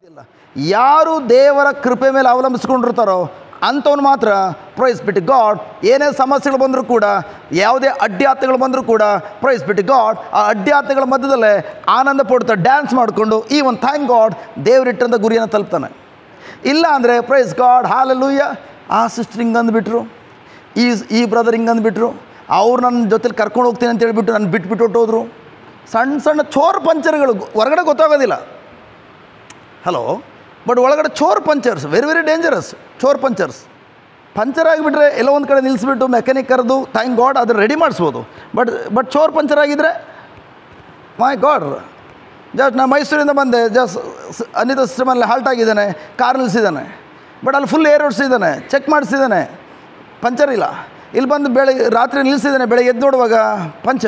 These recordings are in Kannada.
ಇಲ್ಲ ಯಾರು ದೇವರ ಕೃಪೆ ಮೇಲೆ ಅವಲಂಬಿಸ್ಕೊಂಡಿರ್ತಾರೋ ಅಂಥವ್ನು ಮಾತ್ರ ಪ್ರೈಸ್ ಬಿಟ್ಟು ಗಾಡ್ ಏನೇ ಸಮಸ್ಯೆಗಳು ಬಂದರೂ ಕೂಡ ಯಾವುದೇ ಅಡ್ಡಿಯಾತಗಳು ಬಂದರೂ ಕೂಡ ಪ್ರೈಸ್ ಬಿಟ್ಟು ಗಾಡ್ ಆ ಅಡ್ಡಿಯಾತಗಳ ಮಧ್ಯದಲ್ಲೇ ಆನಂದ ಪಡ್ತಾ ಡ್ಯಾನ್ಸ್ ಮಾಡಿಕೊಂಡು ಈ ಒಂದು ಥ್ಯಾಂಕ್ ಗಾಡ್ ದೇವರಿಟ್ಟಂಥ ಗುರಿಯನ್ನು ತಲುಪ್ತಾನೆ ಇಲ್ಲ ಅಂದರೆ ಪ್ರೈಸ್ ಗಾಡ್ ಹಾಲಲ್ಲೂಯ್ಯ ಆ ಸಿಸ್ಟರ್ ಹಿಂಗೆ ಅಂದ್ಬಿಟ್ರು ಈ ಈ ಬ್ರದರ್ ಹಿಂಗೆ ಅಂದ್ಬಿಟ್ರು ಅವ್ರು ನನ್ನ ಜೊತೆಲಿ ಕರ್ಕೊಂಡು ಹೋಗ್ತೀನಿ ಅಂತ ಹೇಳ್ಬಿಟ್ಟು ನಾನು ಬಿಟ್ಬಿಟ್ಟು ಹೊಟ್ಟೋದ್ರು ಸಣ್ಣ ಸಣ್ಣ ಚೋರ್ ಪಂಚರ್ಗಳು ಹೊರಗಡೆ ಗೊತ್ತಾಗೋದಿಲ್ಲ ಹಲೋ ಬಟ್ ಒಳಗಡೆ ಚೋರ್ ಪಂಚರ್ಸ್ ವೆರಿ ವೆರಿ ಡೇಂಜರಸ್ ಚೋರ್ ಪಂಚರ್ಸ್ ಪಂಚರ್ ಆಗಿಬಿಟ್ರೆ ಎಲ್ಲೋ ಒಂದು ಕಡೆ ನಿಲ್ಲಿಸ್ಬಿಟ್ಟು ಮೆಕ್ಯಾನಿಕ್ ಕರೆದು ಥ್ಯಾಂಕ್ ಗಾಡ್ ಅದು ರೆಡಿ ಮಾಡಿಸ್ಬೋದು ಬಟ್ ಬಟ್ ಚೋರ್ ಪಂಚರ್ ಆಗಿದ್ದರೆ ಮೈ ಗಾಡ್ ಜಸ್ಟ್ ನಾನು ಮೈಸೂರಿಂದ ಬಂದೆ ಜಸ್ಟ್ ಅನಿತ ಸಿಸ್ಟಮಲ್ಲಿ ಹಾಲ್ಟ್ ಆಗಿದ್ದಾನೆ ಕಾರ್ ನಿಲ್ಲಿಸಿದ್ದಾನೆ ಬಟ್ ಅಲ್ಲಿ ಫುಲ್ ಏರ್ ಓಡಿಸಿದ್ದಾನೆ ಚೆಕ್ ಮಾಡಿಸಿದ್ದಾನೆ ಪಂಚರ್ ಇಲ್ಲ ಇಲ್ಲಿ ಬಂದು ಬೆಳಗ್ಗೆ ರಾತ್ರಿ ನಿಲ್ಲಿಸಿದ್ದಾನೆ ಬೆಳಗ್ಗೆ ಎದ್ದು ನೋಡುವಾಗ ಪಂಚ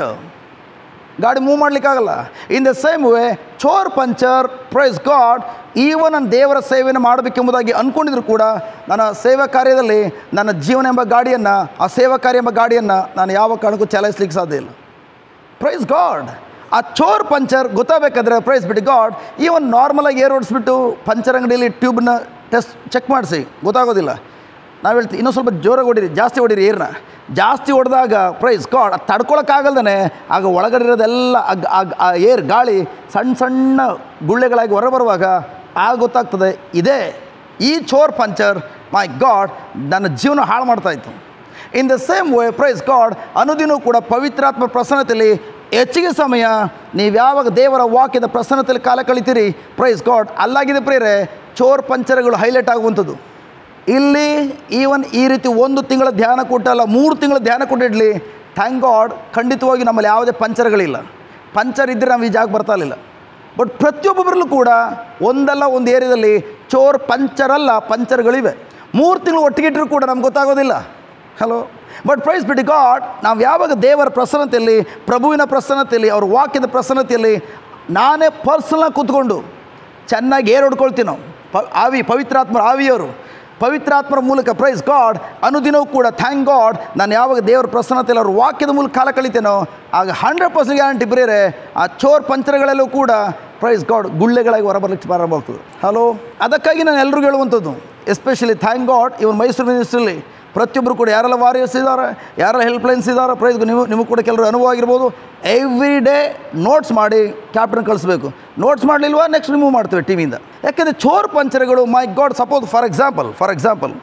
ಗಾಡಿ ಮೂವ್ ಮಾಡಲಿಕ್ಕಾಗಲ್ಲ ಇನ್ ದ ಸೇಮ್ ವೇ ಚೋರ್ ಪಂಚರ್ ಪ್ರೈಸ್ ಗಾಡ್ ಈವನ್ ನನ್ನ ದೇವರ ಸೇವೆಯನ್ನು ಮಾಡಬೇಕೆಂಬುದಾಗಿ ಅಂದ್ಕೊಂಡಿದ್ರು ಕೂಡ ನನ್ನ ಸೇವಾ ಕಾರ್ಯದಲ್ಲಿ ನನ್ನ ಜೀವನ ಎಂಬ ಗಾಡಿಯನ್ನು ಆ ಸೇವಾ ಕಾರ್ಯ ಎಂಬ ಗಾಡಿಯನ್ನು ನಾನು ಯಾವ ಕಾರಣಕ್ಕೂ ಚಲಾಯಿಸ್ಲಿಕ್ಕೆ ಸಾಧ್ಯ ಇಲ್ಲ ಪ್ರೈಸ್ ಗಾಡ್ ಆ ಚೋರ್ ಪಂಚರ್ ಗೊತ್ತಾಗಬೇಕಾದ್ರೆ ಪ್ರೈಸ್ ಬಿಟ್ಟು ಗಾಡ್ ಈವನ್ ನಾರ್ಮಲಾಗಿ ಏರ್ ಓಡಿಸ್ಬಿಟ್ಟು ಪಂಚರ್ ಅಂಗಡಿಯಲ್ಲಿ ಟ್ಯೂಬ್ನ ಟೆಸ್ಟ್ ಚೆಕ್ ಮಾಡಿಸಿ ಗೊತ್ತಾಗೋದಿಲ್ಲ ನಾವು ಹೇಳ್ತೀವಿ ಇನ್ನೂ ಸ್ವಲ್ಪ ಜೋರಾಗಿ ಹೊಡೀರಿ ಜಾಸ್ತಿ ಹೊಡೀರಿ ಏರ್ನ ಜಾಸ್ತಿ ಹೊಡೆದಾಗ ಪ್ರೈಸ್ ಗಾಡ್ ಅದು ತಡ್ಕೊಳಕ್ಕಾಗಲ್ದೇ ಆಗ ಒಳಗಡೆ ಇರೋದೆಲ್ಲ ಆ- ಆ- ಆ ಏರ್ ಗಾಳಿ ಸಣ್ಣ ಸಣ್ಣ ಗುಳ್ಳೆಗಳಾಗಿ ಹೊರ ಬರುವಾಗ ಆಗ ಗೊತ್ತಾಗ್ತದೆ ಇದೇ ಈ ಚೋರ್ ಪಂಚರ್ ಮೈ ಗಾಡ್ ನನ್ನ ಜೀವನ ಹಾಳು ಮಾಡ್ತಾಯಿತ್ತು in the same way praise God ಅನುದಿನವೂ ಕೂಡ ಪವಿತ್ರಾತ್ಮ ಪ್ರಸನ್ನತೆಯಲ್ಲಿ ಹೆಚ್ಚಿಗೆ ಸಮಯ ನೀವು ಯಾವಾಗ ದೇವರ ವಾಕ್ಯದ ಪ್ರಸನ್ನತೆಯಲ್ಲಿ ಕಾಲ ಕಳಿತೀರಿ ಪ್ರೈಸ್ ಗಾಡ್ ಅಲ್ಲಾಗಿದೆ ಪ್ರೇರೆ ಚೋರ್ ಪಂಚರಗಳು ಹೈಲೈಟ್ ಆಗುವಂಥದ್ದು ಇಲ್ಲಿ ಈವನ್ ಈ ರೀತಿ ಒಂದು ತಿಂಗಳ ಧ್ಯಾನ ಕೊಟ್ಟಲ್ಲ ಮೂರು ತಿಂಗಳ ಧ್ಯಾನ ಕೊಟ್ಟಿಡ್ಲಿ ಥ್ಯಾಂಕ್ ಗಾಡ್ ಖಂಡಿತವಾಗಿ ನಮ್ಮಲ್ಲಿ ಯಾವುದೇ ಪಂಚರ್ಗಳಿಲ್ಲ ಪಂಚರ್ ಇದ್ದರೆ ನಾವು ಈ ಜಾಗ ಬರ್ತಾ ಇರಲಿಲ್ಲ ಬಟ್ ಪ್ರತಿಯೊಬ್ಬೊಬ್ಬರಲ್ಲೂ ಕೂಡ ಒಂದಲ್ಲ ಒಂದು ಏರಿಯಾದಲ್ಲಿ ಚೋರ್ ಪಂಚರಲ್ಲ ಪಂಚರ್ಗಳಿವೆ ಮೂರು ತಿಂಗಳು ಒಟ್ಟಿಗೆ ಇಟ್ಟರೂ ಕೂಡ ನಮ್ಗೆ ಗೊತ್ತಾಗೋದಿಲ್ಲ ಹಲೋ ಬಟ್ ಪ್ರೈಸ್ ಬಿಟ್ಟು ಗಾಡ್ ನಾವು ಯಾವಾಗ ದೇವರ ಪ್ರಸನ್ನತೆಯಲ್ಲಿ ಪ್ರಭುವಿನ ಪ್ರಸನ್ನತೆಯಲ್ಲಿ ಅವ್ರ ವಾಕ್ಯದ ಪ್ರಸನ್ನತೆಯಲ್ಲಿ ನಾನೇ ಪರ್ಸನಲಾಗಿ ಕೂತ್ಕೊಂಡು ಚೆನ್ನಾಗಿ ಏರ್ ಹೊಡ್ಕೊಳ್ತೀವಿ ನಾವು ಪ ಆವಿ ಪವಿತ್ರಾತ್ಮರ ಆವಿಯವರು ಪವಿತ್ರಾತ್ಮರ ಮೂಲಕ ಪ್ರೈಸ್ ಗಾಡ್ ಅನುದಿನವೂ ಕೂಡ ಥ್ಯಾಂಕ್ ಗಾಡ್ ನಾನು ಯಾವಾಗ ದೇವರ ಪ್ರಸನ್ನತೆಯಲ್ಲಿ ಅವ್ರ ವಾಕ್ಯದ ಮೂಲಕ ಕಾಲ ಕಳಿತೇನೋ ಆಗ ಹಂಡ್ರೆಡ್ ಪರ್ಸೆಂಟ್ ಗ್ಯಾರಂಟಿ ಬರೀರೆ ಆ ಚೋರ್ ಪಂಚರಗಳಲ್ಲೂ ಕೂಡ ಪ್ರೈಸ್ ಗಾಡ್ ಗುಳ್ಳೆಗಳಾಗಿ ಹೊರಬರ್ಲಿಕ್ಕೆ ಪ್ರಾರಂಭ ಆಗ್ತದೆ ಹಲೋ ಅದಕ್ಕಾಗಿ ನಾನು ಎಲ್ರಿಗೂ ಹೇಳುವಂಥದ್ದು especially thank God even Mysore ಮಿನಿಸ್ಟ್ರಲ್ಲಿ ಪ್ರತಿಯೊಬ್ಬರು ಕೂಡ ಯಾರೆಲ್ಲ ವಾರಿಯರ್ಸ್ ಇದ್ದಾರೆ ಯಾರೆಲ್ಲ ಹೆಲ್ಪ್ಲೈನ್ಸ್ ಇದ್ದಾರೆ ಪ್ರೈಸ್ ನೀವು ನಿಮಗೆ ಕೂಡ ಕೆಲವರು ಅನುಭವ ಆಗಿರ್ಬೋದು ಎವ್ರಿ ಡೇ ನೋಟ್ಸ್ ಮಾಡಿ ಕ್ಯಾಪ್ಟನ್ ಕಳಿಸ್ಬೇಕು ನೋಟ್ಸ್ ಮಾಡಲಿಲ್ವಾ ನೆಕ್ಸ್ಟ್ ರಿಮೂವ್ ಮಾಡ್ತೇವೆ ಟೀಮಿಂದ ಯಾಕೆಂದರೆ ಚೋರ್ ಪಂಚರಗಳು my God suppose for example for example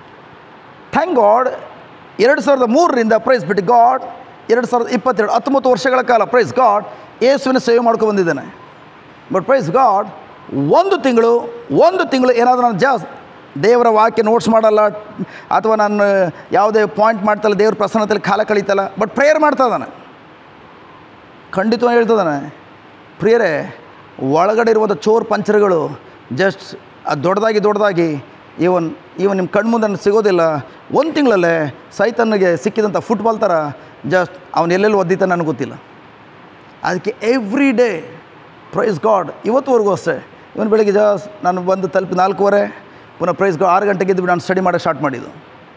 thank God ಎರಡು ಸಾವಿರದ ಮೂರರಿಂದ ಪ್ರೈಸ್ ಬಿಟ್ಟು ಗಾಡ್ ಎರಡು ಸಾವಿರದ ಇಪ್ಪತ್ತೆರಡು ಹತ್ತೊಂಬತ್ತು ವರ್ಷಗಳ ಕಾಲ ಪ್ರೈಸ್ ಗಾಡ್ ಯೇಸುವಿನ ಸೇವೆ ಮಾಡ್ಕೊಂಡು ಬಂದಿದ್ದೇನೆ ಬಟ್ ಪ್ರೈಸ್ ಗಾಡ್ ಒಂದು ತಿಂಗಳು ಒಂದು ತಿಂಗಳು ಏನಾದರೂ ನಾನು ಜಾಸ್ತಿ ದೇವರ ವಾಕ್ಯ ನೋಟ್ಸ್ ಮಾಡಲ್ಲ ಅಥವಾ ನಾನು ಯಾವುದೇ ಪಾಯಿಂಟ್ ಮಾಡ್ತಲ್ಲ ದೇವ್ರ ಪ್ರಸನ್ನತೆಯಲ್ಲಿ ಕಾಲ ಕಳೀತಲ್ಲ ಬಟ್ ಪ್ರೇಯರ್ ಮಾಡ್ತಾ ಇದ್ದಾನೆ ಖಂಡಿತವಾಗಿ ಹೇಳ್ತದಾನೆ ಪ್ರಿಯರೇ ಒಳಗಡೆ ಇರುವಂಥ ಚೋರ್ ಪಂಚರ್ಗಳು ಜಸ್ಟ್ ಅದು ದೊಡ್ಡದಾಗಿ ದೊಡ್ಡದಾಗಿ ಇವನ್ ಇವನ್ ನಿಮ್ಮ ಕಣ್ಮುಂದೆ ನನಗೆ ಸಿಗೋದಿಲ್ಲ ಒಂದು ತಿಂಗಳಲ್ಲೇ ಸೈತನ್ನಿಗೆ ಸಿಕ್ಕಿದಂಥ ಫುಟ್ಬಾಲ್ ಥರ ಜಸ್ಟ್ ಅವನು ಎಲ್ಲೆಲ್ಲಿ ಒದ್ದಿತಾನೆ ನನಗೆ ಗೊತ್ತಿಲ್ಲ ಅದಕ್ಕೆ ಎವ್ರಿ ಡೇ ಪ್ರೈಸ್ ಗಾಡ್ ಇವತ್ತುವರೆಗೂ ಅಷ್ಟೇ ಇವನು ಬೆಳಿಗ್ಗೆ ಜಸ್ಟ್ ನಾನು ಬಂದು ತಲುಪಿ ನಾಲ್ಕೂವರೆ ಪುನಃ ಪ್ರೈಸ್ ಗಾಡ್ ಆರು ಗಂಟೆಗೆ ಎದ್ದು ನಾನು ಸ್ಟಡಿ ಮಾಡೋಕ್ಕೆ ಸ್ಟಾರ್ಟ್ ಮಾಡಿದ್ದು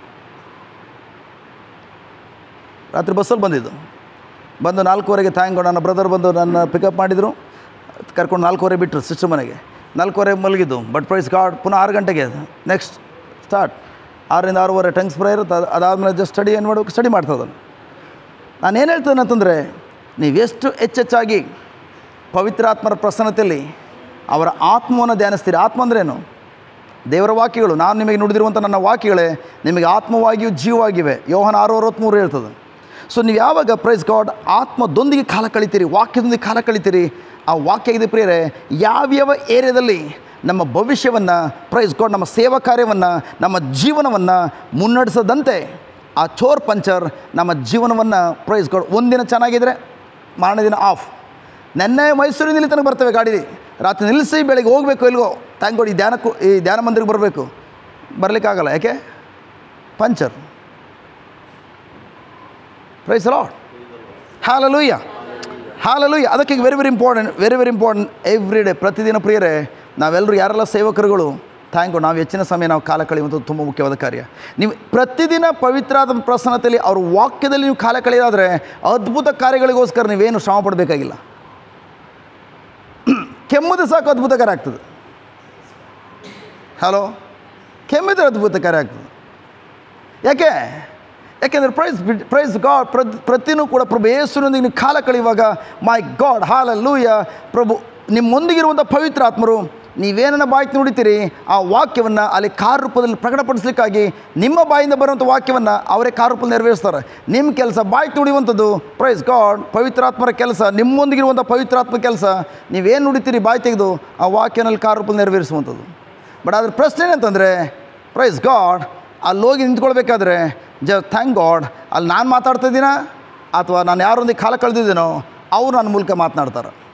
ರಾತ್ರಿ ಬಸ್ಸಲ್ಲಿ ಬಂದಿದ್ದು ಬಂದು ನಾಲ್ಕೂವರೆಗೆ ಥ್ಯಾಂಕ್ ಗಾಡ್ ನನ್ನ ಬ್ರದರ್ ಬಂದು ನನ್ನ ಪಿಕಪ್ ಮಾಡಿದರು ಕರ್ಕೊಂಡು ನಾಲ್ಕೂವರೆ ಬಿಟ್ಟರು ಸಿಸ್ಟರ್ ಮನೆಗೆ ನಾಲ್ಕೂವರೆ ಮಲಗಿದ್ದು ಬಟ್ ಪ್ರೈಸ್ ಗಾಡ್ ಪುನಃ ಆರು ಗಂಟೆಗೆ ನೆಕ್ಸ್ಟ್ ಸ್ಟಾರ್ಟ್ ಆರರಿಂದ ಆರೂವರೆ ಟಂಗ್ಸ್ ಪ್ರೇ ಇರುತ್ತೆ ಅದು ಅದಾದಮೇಲೆ ಜಸ್ಟ್ ಸ್ಟಡಿ ಏನು ಮಾಡಬೇಕು ಸ್ಟಡಿ ಮಾಡ್ತಾ ಇದ್ದಾನೆ ನಾನು ಏನು ಹೇಳ್ತೇನೆ ಅಂತಂದರೆ ನೀವೆಷ್ಟು ಹೆಚ್ಚೆಚ್ಚಾಗಿ ಪವಿತ್ರಾತ್ಮರ ಪ್ರಸನ್ನತೆಯಲ್ಲಿ ಅವರ ಆತ್ಮವನ್ನು ಧ್ಯಾನಿಸ್ತೀರಿ ಆತ್ಮ ಅಂದ್ರೇನು ದೇವರ ವಾಕ್ಯಗಳು ನಾನು ನಿಮಗೆ ನುಡಿದಿರುವಂಥ ನನ್ನ ವಾಕ್ಯಗಳೇ ನಿಮಗೆ ಆತ್ಮವಾಗಿಯೂ ಜೀವವಾಗಿವೆ ಯೋಹನ ಆರು ಅರವತ್ತ್ಮೂರು ಹೇಳ್ತದೆ ಸೊ ನೀವು ಯಾವಾಗ ಪ್ರೈಸ್ ಗಾಡ್ ಆತ್ಮದೊಂದಿಗೆ ಕಾಲ ಕಳಿತೀರಿ ವಾಕ್ಯದೊಂದಿಗೆ ಕಾಲ ಕಳಿತೀರಿ ಆ ವಾಕ್ಯ ಇದೆ ಪ್ರಿಯರೇ ಯಾವ್ಯಾವ ಏರಿಯಾದಲ್ಲಿ ನಮ್ಮ ಭವಿಷ್ಯವನ್ನು ಪ್ರೈಸ್ ಗಾಡ್ ನಮ್ಮ ಸೇವಾ ಕಾರ್ಯವನ್ನು ನಮ್ಮ ಜೀವನವನ್ನು ಮುನ್ನಡೆಸದಂತೆ ಆ ಚೋರ್ ಪಂಚರ್ ನಮ್ಮ ಜೀವನವನ್ನು ಪ್ರೈಸ್ ಗಾಡ್ ಒಂದಿನ ಚೆನ್ನಾಗಿದ್ದರೆ ಮಾರನೇ ದಿನ ಆಫ್ ನೆನ್ನೆ ಮೈಸೂರಿನ ಇಲ್ಲಿ ತನಕ ಬರ್ತೇವೆ ಗಾಡಿ ರಾತ್ರಿ ನಿಲ್ಲಿಸಿ ಬೆಳಗ್ಗೆ ಹೋಗಬೇಕು ಎಲ್ಗೋ ಥ್ಯಾಂಕ್ ಗಾಡ್ ಈ ಧ್ಯಾನಕ್ಕೂ ಈ ಧ್ಯಾನ ಮಂದಿರಕ್ಕೆ ಬರಬೇಕು ಬರಲಿಕ್ಕಾಗಲ್ಲ ಯಾಕೆ puncture praise Lord hallelujah hallelujah ಅದಕ್ಕೆ very very important very very important every day ಪ್ರತಿದಿನ ಪ್ರಿಯರೇ ನಾವೆಲ್ಲರೂ ಯಾರೆಲ್ಲ ಸೇವಕರುಗಳು ಥ್ಯಾಂಕ್ ನಾವು ಹೆಚ್ಚಿನ ಸಮಯ ನಾವು ಕಾಲ ಕಳೆಯುವಂಥದ್ದು ತುಂಬ ಮುಖ್ಯವಾದ ಕಾರ್ಯ ನೀವು ಪ್ರತಿದಿನ ಪವಿತ್ರಾದ ಪ್ರಸನ್ನತೆಯಲ್ಲಿ ಅವ್ರ ವಾಕ್ಯದಲ್ಲಿ ನೀವು ಕಾಲ ಕಳೆಯೋದಾದರೆ ಅದ್ಭುತ ಕಾರ್ಯಗಳಿಗೋಸ್ಕರ ನೀವೇನು ಶ್ರಮ ಪಡಬೇಕಾಗಿಲ್ಲ ಕೆಮ್ಮುದು ಸಾಕು ಅದ್ಭುತ ಕಾರ್ಯ ಆಗ್ತದೆ ಹಲೋ ಕೆಮ್ಮಿದ್ರೆ ಅದ್ಭುತ ಕಾರ್ಯ ಆಗ್ತದೆ ಯಾಕೆ ಯಾಕೆಂದರೆ ಪ್ರೈಸ್ ಪ್ರೈಸ್ ಗಾಡ್ ಪ್ರತಿ ಪ್ರತಿನೂ ಕೂಡ ಪ್ರಭು ಯೇಸುನೊಂದಿಗೆ ನೀವು ಕಾಲ ಕಳೆಯುವಾಗ ಮೈ ಗಾಡ್ ಹಾಲಲ್ಲೂಯ ಪ್ರಭು ನಿಮ್ಮೊಂದಿಗಿರುವಂಥ ಪವಿತ್ರ ಆತ್ಮರು ನೀವೇನನ್ನ ಬಾಯ್ತು ನುಡಿತೀರಿ ಆ ವಾಕ್ಯವನ್ನು ಅಲ್ಲಿ ಕಾರ ರೂಪದಲ್ಲಿ ಪ್ರಕಟಪಡಿಸ್ಲಿಕ್ಕಾಗಿ ನಿಮ್ಮ ಬಾಯಿಂದ ಬರುವಂಥ ವಾಕ್ಯವನ್ನು ಅವರೇ ಕಾರ ರೂಪದಲ್ಲಿ ನೆರವೇರಿಸ್ತಾರೆ ನಿಮ್ಮ ಕೆಲಸ ಬಾಯ್ತು ನುಡಿಯುವಂಥದ್ದು ಪ್ರೈಸ್ ಗಾಡ್ ಪವಿತ್ರಾತ್ಮರ ಕೆಲಸ ನಿಮ್ಮೊಂದಿಗಿರುವಂಥ ಪವಿತ್ರಾತ್ಮ ಕೆಲಸ ನೀವೇನು ನುಡಿತೀರಿ ಬಾಯಿ ತೆಗೆದು ಆ ವಾಕ್ಯನಲ್ಲಿ ಕಾರ ರೂಪದಲ್ಲಿ ನೆರವೇರಿಸುವಂಥದ್ದು ಬಟ್ ಅದ್ರ ಪ್ರಶ್ನೆ ಏನಂತಂದರೆ ಪ್ರೈಸ್ ಗಾಡ್ ಅಲ್ಲಿ ಹೋಗಿ ನಿಂತ್ಕೊಳ್ಬೇಕಾದ್ರೆ ಜ ಥ್ಯಾಂಕ್ ಗಾಡ್ ಅಲ್ಲಿ ನಾನು ಮಾತಾಡ್ತಾ ಇದ್ದೀನ ಅಥವಾ ನಾನು ಯಾರೊಂದಿಗೆ ಕಾಲ ಕಳೆದಿದ್ದೀನೋ ಅವ್ರು ನನ್ನ ಮೂಲಕ ಮಾತನಾಡ್ತಾರೆ